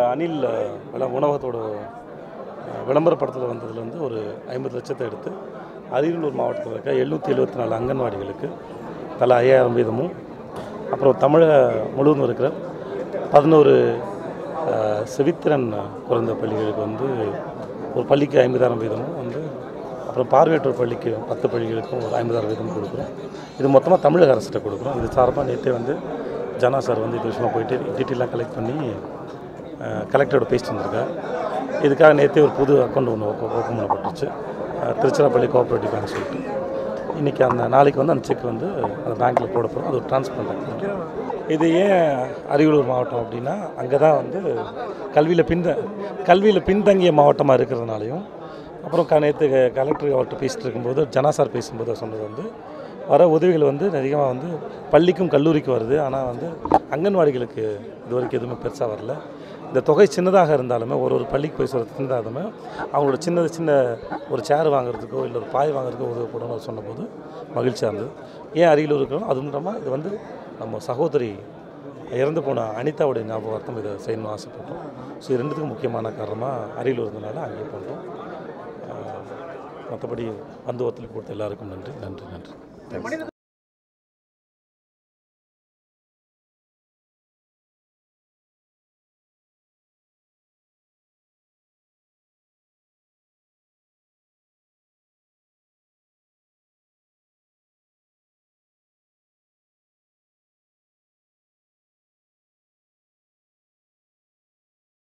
அனில் விள உணவகத்தோட அஹ், விளம்பரப்படத்தில் வந்ததுலேருந்து ஒரு ஐம்பது லட்சத்தை எடுத்து அரியலூர் மாவட்டத்தில் இருக்க எழுநூற்றி எழுபத்தி நாலு அங்கன்வாடிகளுக்கு தலா ஐயாயிரம் வீதமும் அப்புறம் தமிழக முழுவதும் இருக்கிற பதினோரு அஹ், செவித்திறன் குறைந்த பள்ளிகளுக்கு வந்து ஒரு பள்ளிக்கு ஐம்பதாயிரம் வீதமும் வந்து அப்புறம் பார்வையற்றோர் பள்ளிக்கு பத்து பள்ளிகளுக்கும் ஒரு ஐம்பதாயிரம் வீதமும் கொடுக்குறோம் இது மொத்தமாக தமிழக அரசிட்ட கொடுக்குறோம் இது சார்பாக நேற்றே வந்து ஜனா சார் வந்து இது விஷயமா போயிட்டு டீட்டெயிலாக கலெக்ட் பண்ணி கலெக்டரோட பேசிட்டு வந்திருக்கார் இதுக்காக நேற்றே ஒரு புது அக்கௌண்ட் ஒன்று ஓப்பன் பண்ணப்பட்டுச்சு அஹ், திருச்சிராப்பள்ளி கோஆப்ரேட்டிவ் பேங்க் சொல்லிட்டு இன்றைக்கி அந்த நாளைக்கு வந்து அந்த செக் வந்து அந்த பேங்க்கில் போட போகிறோம் அது ஒரு டிரான்ஸ்பரண்ட் அக்கௌண்ட் இது ஏன் அரியலூர் மாவட்டம் அப்படின்னா அங்கே தான் வந்து கல்வியில் பின்த கல்வியில் பின்தங்கிய மாவட்டமாக இருக்கிறதுனாலையும் அப்புறம் க நேற்று கலெக்டர் அவர்கிட்ட பேசிட்டு இருக்கும்போது ஜனா சார் பேசும்போது அவர் சொன்னது வந்து வர உதவிகள் வந்து அதிகமாக வந்து பள்ளிக்கும் கல்லூரிக்கும் வருது ஆனால் வந்து அங்கன்வாடிகளுக்கு இது வரைக்கும் எதுவுமே பெருசாக வரல இந்த தொகை சின்னதாக இருந்தாலுமே ஒரு ஒரு பள்ளிக்கு போய் சொல்ல இருந்தாலுமே அவங்களோட சின்னது சின்ன ஒரு சேர் வாங்குறதுக்கோ இல்லை ஒரு பாய் வாங்குறதுக்கோ உதவக்கூடன்னு அவர் சொன்னபோது மகிழ்ச்சியாக இருந்தது ஏன் அருகில் இருக்கிறோம் அதுவும் இல்லாமல் இது வந்து நம்ம சகோதரி இறந்து போன அனிதாவுடைய ஞாபகார்த்தம் இதை செய்யணும்னு ஆசைப்பட்டோம் ஸோ இது ரெண்டுத்துக்கும் முக்கியமான காரணமாக அரியலூர் இருந்தனால அங்கேயே பண்ணுறோம் மற்றபடி வந்து ஒத்துழைப்பு கொடுத்த எல்லாருக்கும் நன்றி நன்றி நன்றி